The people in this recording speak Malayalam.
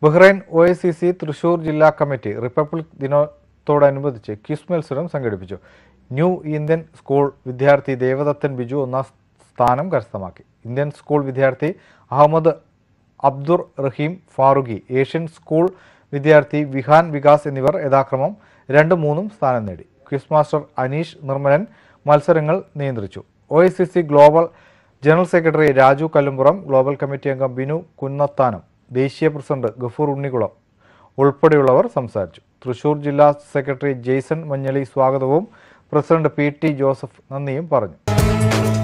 Bahrain O I C C Thrissur ജില്ലാ കമ്മിറ്റി റിപ്പബ്ലിക് ദിനത്തോടനുബന്ധിച്ച് ക്വിസ് മത്സരം സംഘടിപ്പിച്ചു ന്യൂ ഇന്ത്യൻ സ്കൂൾ വിദ്യാർത്ഥി ദേവദത്തൻ ബിജു ഒന്നാം സ്ഥാനം കരസ്ഥമാക്കി ഇന്ത്യൻ സ്കൂൾ വിദ്യാർത്ഥി അഹമ്മദ് അബ്ദുർ റഹീം ഫാറുഖി ഏഷ്യൻ സ്കൂൾ വിദ്യാർത്ഥി വിഹാൻ വികാസ് എന്നിവർ യഥാക്രമം രണ്ടും മൂന്നും സ്ഥാനം നേടി ക്വിസ് മാസ്റ്റർ അനീഷ് നിർമ്മലൻ മത്സരങ്ങൾ നിയന്ത്രിച്ചു O I C C global general secretary Raju Kallumpuram global committee അംഗം ബിനു കുന്നത്താനം ദേശീയ പ്രസിഡന്റ് ഗഫൂർ ഉണ്ണിക്കുളം ഉൾപ്പെടെയുള്ളവർ സംസാരിച്ചു തൃശൂർ ജില്ലാ സെക്രട്ടറി ജെയ്സൺ മഞ്ഞളി സ്വാഗതവും പ്രസിഡന്റ് പി ടി ജോസഫ് നന്ദിയും പറഞ്ഞു